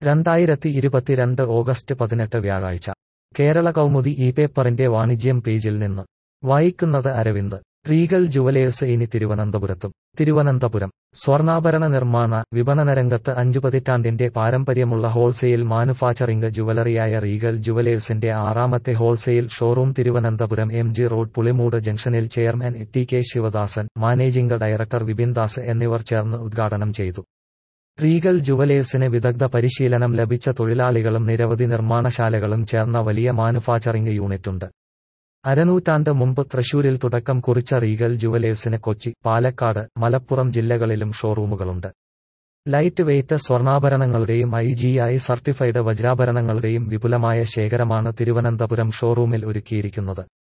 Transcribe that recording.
രണ്ടായിരത്തി ഇരുപത്തിരണ്ട് ഓഗസ്റ്റ് പതിനെട്ട് വ്യാഴാഴ്ച കേരള കൗമുദി ഈ പേപ്പറിന്റെ വാണിജ്യം പേജിൽ നിന്ന് വായിക്കുന്നത് അരവിന്ദ് റീഗൽ ജുവലേഴ്സ് ഇനി തിരുവനന്തപുരത്തും തിരുവനന്തപുരം സ്വർണ്ണാഭരണ നിർമ്മാണ വിപണന രംഗത്ത് അഞ്ചു പതിറ്റാണ്ടിന്റെ പാരമ്പര്യമുള്ള ഹോൾസെയിൽ മാനുഫാക്ചറിംഗ് ജുവലറിയായ റീഗൽ ജുവലേഴ്സിന്റെ ആറാമത്തെ wholesale showroom Thiruvananthapuram M G road Pulimoodu ജംഗ്ഷനിൽ chairman T K Sivadasan managing director Vipin Das എന്നിവർ ചേർന്ന് ഉദ്ഘാടനം ചെയ്തു റീഗൽ ജുവലേഴ്സിന് വിദഗ്ധ പരിശീലനം ലഭിച്ച തൊഴിലാളികളും നിരവധി നിർമ്മാണശാലകളും ചേർന്ന വലിയ മാനുഫാക്ചറിംഗ് യൂണിറ്റുണ്ട് അരനൂറ്റാണ്ട് മുമ്പ് തൃശൂരിൽ തുടക്കം കുറിച്ച റീഗൽ ജുവലേഴ്സിന് കൊച്ചി പാലക്കാട് മലപ്പുറം ജില്ലകളിലും ഷോറൂമുകളുണ്ട് ലൈറ്റ് വെയ്റ്റ് സ്വർണ്ണാഭരണങ്ങളുടെയും ഐ ജി ഐ സർട്ടിഫൈഡ് വജ്രാഭരണങ്ങളുടെയും വിപുലമായ ശേഖരമാണ് തിരുവനന്തപുരം ഷോറൂമിൽ ഒരുക്കിയിരിക്കുന്നത്